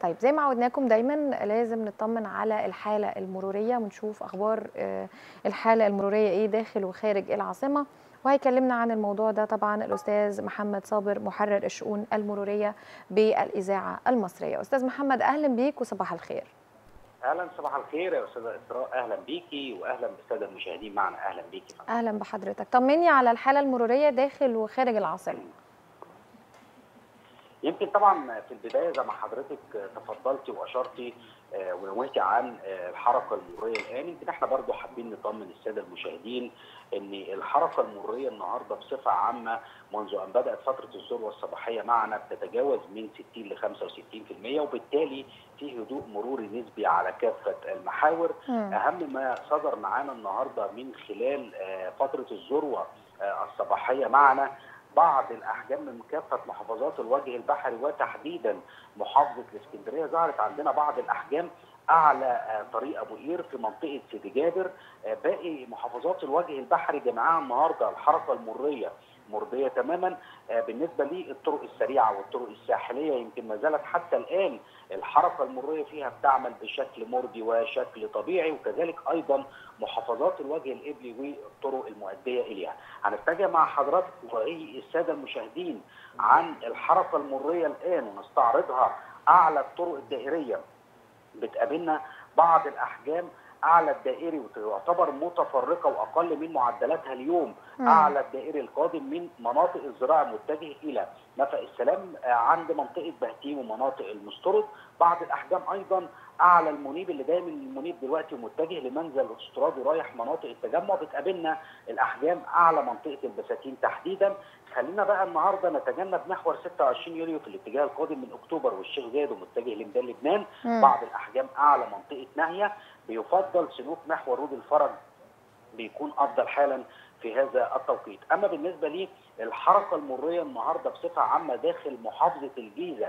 طيب زي ما عودناكم دايما لازم نطمن على الحاله المروريه ونشوف اخبار آه، الحاله المروريه ايه داخل وخارج العاصمه وهيكلمنا عن الموضوع ده طبعا الاستاذ محمد صابر محرر الشؤون المروريه بالاذاعه المصريه استاذ محمد اهلا بيك وصباح الخير اهلا صباح الخير يا استاذه اسراء اهلا بيكي واهلا بالساده المشاهدين معنا اهلا بيكي اهلا بحضرتك طمني على الحاله المروريه داخل وخارج العاصمه يمكن طبعا في البدايه زي ما حضرتك تفضلتي واشرتي آه، ونوهتي عن آه، الحركه المروريه الان يمكن احنا برضو حابين نطمن الساده المشاهدين ان الحركه المروريه النهارده بصفه عامه منذ ان بدات فتره الذروه الصباحيه معنا بتتجاوز من 60 ل 65% وبالتالي في هدوء مروري نسبي على كافه المحاور مم. اهم ما صدر معانا النهارده من خلال آه، فتره الذروه آه، الصباحيه معنا بعض الاحجام من كافه محافظات الوجه البحري وتحديدا محافظه الاسكندريه ظهرت عندنا بعض الاحجام اعلى آه، طريق ابو قير في منطقه سيدي جابر آه، باقي محافظات الوجه البحري جمعها النهارده الحركه المريه مرضيه تماما آه، بالنسبه للطرق السريعه والطرق الساحليه يمكن ما زالت حتى الان الحركه المريه فيها بتعمل بشكل مرضي وشكل طبيعي وكذلك ايضا محافظات الوجه القبلي والطرق المؤديه اليها. هنتجه مع حضراتكم والساده المشاهدين عن الحركه المريه الان ونستعرضها اعلى الطرق الدائريه بتقابلنا بعض الاحجام اعلى الدائري وتعتبر متفرقه واقل من معدلاتها اليوم مم. اعلى الدائري القادم من مناطق الزراعه المتجه الى نفق السلام آه، عند منطقه بهتيم ومناطق المسترد بعض الاحجام ايضا اعلى المنيب اللي جاي من المنيب دلوقتي ومتجه لمنزل الاستراد ورايح مناطق التجمع بتقابلنا الاحجام اعلى منطقه البساتين تحديدا خلينا بقى النهارده نتجنب محور 26 يوليو في الاتجاه القادم من اكتوبر والشيخ زايد ومتجه لميدان لبنان مم. بعض الاحجام اعلى منطقه ناهيه بيفضل سلوك محور رود الفرج بيكون افضل حالا في هذا التوقيت اما بالنسبه للحركه المريه النهارده بصفه عامه داخل محافظه الجيزه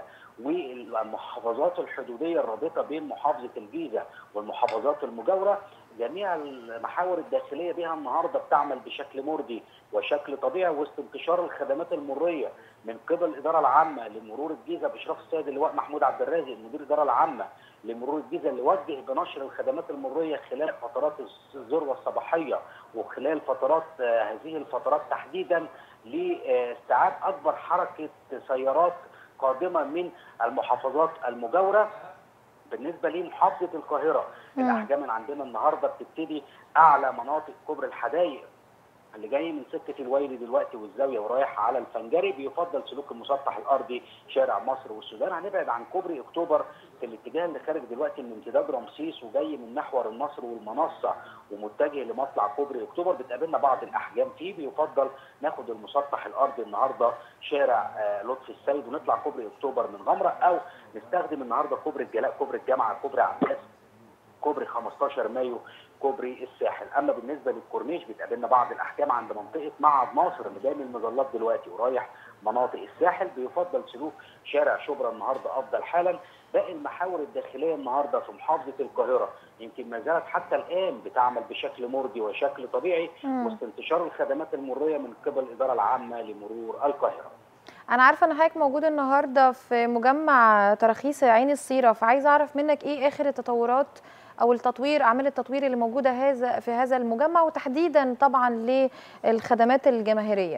والمحافظات الحدوديه الرابطه بين محافظه الجيزه والمحافظات المجاوره جميع المحاور الداخليه بها النهارده بتعمل بشكل مرضي وشكل طبيعي وسط انتشار الخدمات المريه من قبل الاداره العامه لمرور الجيزه باشراف السيد اللواء محمود عبد الرازق مدير الاداره العامه لمرور الجيزه اللي وجه بنشر الخدمات المريه خلال فترات الذروه الصباحيه وخلال فترات آه، هذه الفترات تحديدا لاستيعاب اكبر حركه سيارات قادمه من المحافظات المجاوره بالنسبه لمحافظه القاهره مم. الاحجام اللي عندنا النهارده بتبتدي اعلى مناطق كبر الحدائق اللي جاي من سكه الويلي دلوقتي والزاويه ورايح على الفنجري بيفضل سلوك المسطح الارضي شارع مصر والسودان هنبعد عن كوبري اكتوبر في الاتجاه اللي خارج دلوقتي من امتداد رمسيس وجاي من محور النصر والمنصه ومتجه لمطلع كوبري اكتوبر بتقابلنا بعض الاحجام فيه بيفضل ناخد المسطح الارضي النهارده شارع آه، لطفي السيد ونطلع كوبري اكتوبر من غمره او نستخدم النهارده كوبري الجلاء كوبري الجامعه كوبري عباس كوبري 15 مايو كوبري الساحل اما بالنسبه للكورنيش بتقابلنا بعض الاحكام عند منطقه معهد ناصر اللي جاي من المظلات دلوقتي ورايح مناطق الساحل بيفضل سلوك شارع شبرا النهارده افضل حالا باقي المحاور الداخليه النهارده في محافظه القاهره يمكن ما زالت حتى الان بتعمل بشكل مرضي وشكل طبيعي مم. وسط انتشار الخدمات المريه من قبل الاداره العامه لمرور القاهره انا عارفه ان حضرتك موجود النهارده في مجمع تراخيص عين السيره فعايزه اعرف منك ايه اخر التطورات او التطوير اعمال التطوير اللي موجوده هذا في هذا المجمع وتحديدا طبعا للخدمات الجماهيريه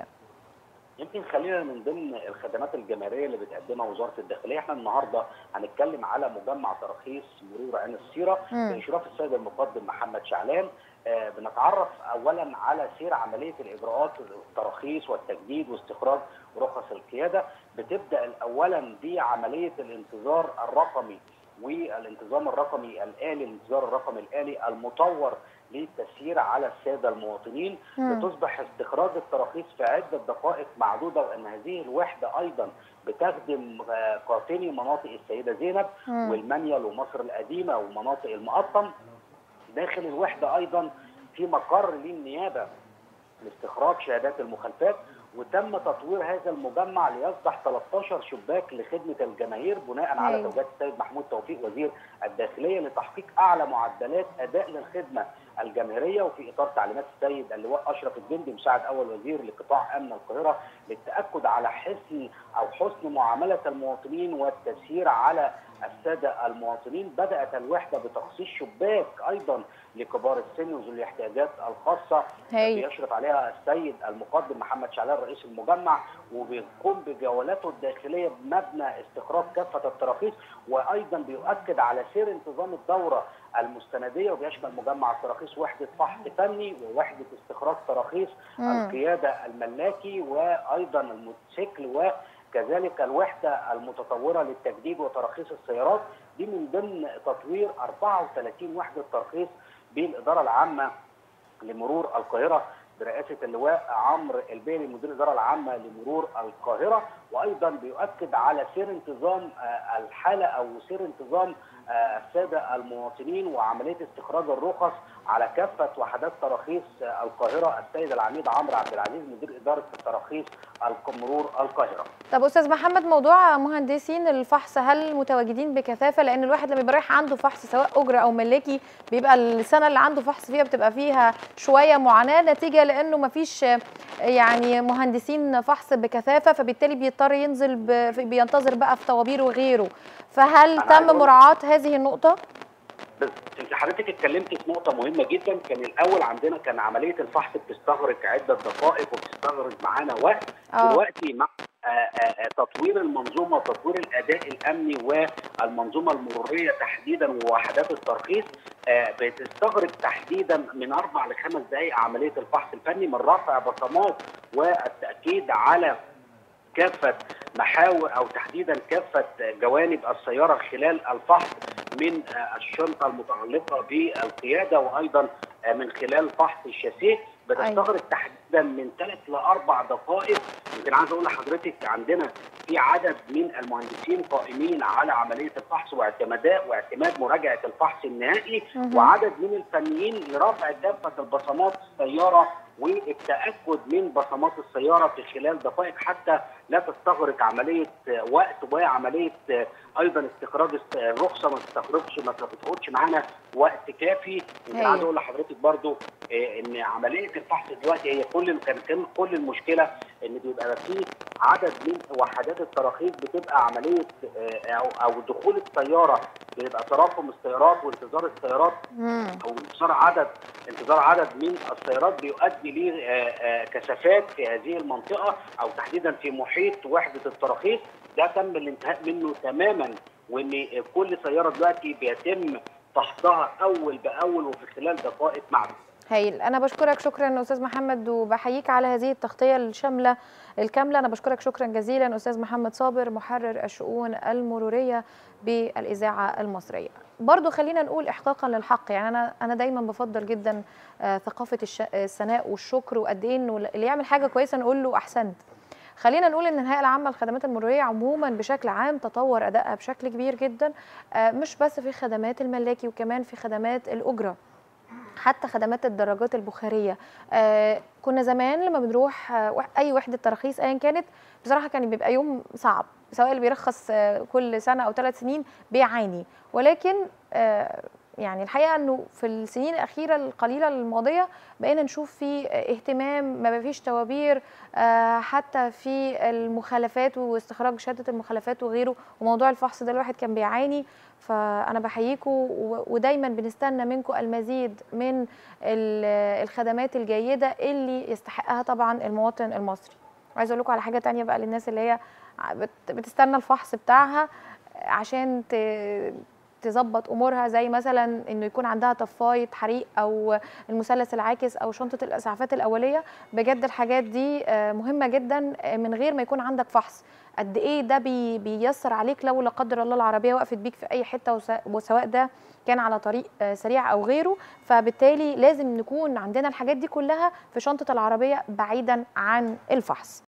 يمكن خلينا من ضمن الخدمات الجماهيريه اللي بتقدمها وزاره الداخليه احنا النهارده هنتكلم على مجمع تراخيص مرور عين السيره مم. باشراف السيد المقدم محمد شعلان آه، بنتعرف اولا على سير عمليه الاجراءات التراخيص والتجديد واستخراج رخص القياده بتبدا اولا بعمليه الانتظار الرقمي والانتظام الرقمي الالي الانتظار الرقمي الالي المطور للتسيير على الساده المواطنين مم. بتصبح استخراج التراخيص في عده دقائق معدوده وان هذه الوحده ايضا بتخدم آه، قاطني مناطق السيده زينب مم. والمنيل ومصر القديمه ومناطق المقطم داخل الوحده ايضا في مقر للنيابه لاستخراج شهادات المخالفات وتم تطوير هذا المجمع ليصبح 13 شباك لخدمه الجماهير بناء على أيوة. توجيهات السيد محمود توفيق وزير الداخليه لتحقيق اعلى معدلات اداء للخدمه الجماهيريه وفي اطار تعليمات السيد اللواء اشرف الجندي مساعد اول وزير لقطاع امن القاهره للتاكد على حسن او حسن معامله المواطنين والتسيير على الساده المواطنين بدات الوحده بتخصيص شباك ايضا لكبار السن وذوي الاحتياجات الخاصه هي. بيشرف عليها السيد المقدم محمد شعلان رئيس المجمع وبيقوم بجولاته الداخليه بمبنى استخراج كافه التراخيص وايضا بيؤكد على سير انتظام الدوره المستنديه وبيشمل مجمع التراخيص وحده فحص فني ووحده استخراج تراخيص مم. القياده الملاكي وايضا الموتوسيكل وكذلك الوحده المتطوره للتجديد وتراخيص السيارات دي من ضمن تطوير 34 وحده ترخيص بالاداره العامه لمرور القاهره برئاسه اللواء عمرو البيلي مدير الاداره العامه لمرور القاهره وايضا بيؤكد على سير انتظام آه، الحاله او سير انتظام آه، الساده المواطنين وعمليه استخراج الرخص على كافه وحدات تراخيص آه، القاهره السيد العميد عمرو عبد العزيز مدير اداره التراخيص الق- مرور القاهره. طب استاذ محمد موضوع مهندسين الفحص هل متواجدين بكثافه لان الواحد لما بيبقى رايح عنده فحص سواء اجره او ملاكي بيبقى السنه اللي عنده فحص فيها بتبقى فيها شويه معاناه نتيجه لانه ما فيش يعني مهندسين فحص بكثافه فبالتالي بيضطر ينزل ب... في- بينتظر بقى في طوابير وغيره فهل أنا عايز تم أقول- مراعاه هذه النقطه بس انت حضرتك اتكلمت في نقطه مهمه جدا كان الاول عندنا كان عمليه الفحص بتستغرق عده دقائق وبتستغرق معانا وقت اه دلوقتي مع آه، آه، آه، تطوير المنظومه وتطوير الاداء الامني والمنظومه المروريه تحديدا ووحدات الترخيص آه، بتستغرق تحديدا من اربع لخمس دقائق عمليه الفحص الفني من رفع بصمات والتاكيد على كافه محاور او تحديدا كافه جوانب السياره خلال الفحص من آه، الشنطه المتعلقه بالقياده وايضا آه، من خلال فحص الشاسيه بتستغرق تحديدا من ثلاث لاربع دقائق يمكن عايز اقول لحضرتك عندنا في عدد من المهندسين قائمين على عمليه الفحص واعتمادات واعتماد مراجعه الفحص النهائي مهم. وعدد من الفنيين لرفع كافه البصمات السياره والتاكد من بصمات السياره في خلال دقائق حتى لا تستغرق عمليه آه، وقت وعمليه آه، ايضا استخراج الس- الرخصه ما تستغرقش ما تاخدش معانا وقت كافي يمكن أيوة. عايز اقول لحضرتك برضو آه، ان عمليه الفحص دلوقتي هي كل كان كان كل المشكله ان بيبقى في عدد من وحدات التراخيص بتبقى عمليه آه، او او دخول السياره بيبقى تراكم السيارات وانتظار السيارات مم. او انتظار عدد انتظار عدد من السيارات بيؤدي لكثافات في هذه المنطقه او تحديدا في محيط وحده التراخيص ده تم الانتهاء منه تماما وان كل سياره دلوقتي بيتم فحصها اول باول وفي خلال دقائق معدوده هايل انا بشكرك شكرا استاذ محمد وبحييك على هذه التغطيه الشامله الكامله انا بشكرك شكرا جزيلا استاذ محمد صابر محرر الشؤون المروريه بالاذاعه المصريه برضو خلينا نقول احقاقا للحق يعني انا انا دايما بفضل جدا آه، ثقافه الش- الثناء والشكر وقد ايه انه اللي يعمل حاجه كويسه نقول له احسنت خلينا نقول ان الهيئه العامه للخدمات المروريه عموما بشكل عام تطور ادائها بشكل كبير جدا آه، مش بس في خدمات الملاكي وكمان في خدمات الاجره حتى خدمات الدراجات البخاريه آه كنا زمان لما بنروح آه وح- اي وحده تراخيص ايا كانت بصراحه كان بيبقى يوم صعب سواء اللي بيرخص آه كل سنه او ثلاث سنين بيعاني ولكن آه يعني الحقيقه انه في السنين الاخيره القليله الماضيه بقينا نشوف في اهتمام ما فيش توابير آه حتى في المخالفات واستخراج شهاده المخالفات وغيره وموضوع الفحص ده الواحد كان بيعاني فانا بحييكم و- ودايما بنستنى منكم المزيد من ال- الخدمات الجيده اللي يستحقها طبعا المواطن المصري وعايزه اقول لكم على حاجه تانية بقى للناس اللي هي بت- بتستنى الفحص بتاعها عشان ت- تظبط امورها زي مثلا انه يكون عندها طفايه حريق او المثلث العاكس او شنطه الاسعافات الاوليه بجد الحاجات دي آه، مهمه جدا آه، من غير ما يكون عندك فحص قد ايه ده بي بيسر عليك لو لا قدر الله العربيه وقفت بيك في اي حته وس- وسواء ده كان على طريق آه، سريع او غيره فبالتالي لازم نكون عندنا الحاجات دي كلها في شنطه العربيه بعيدا عن الفحص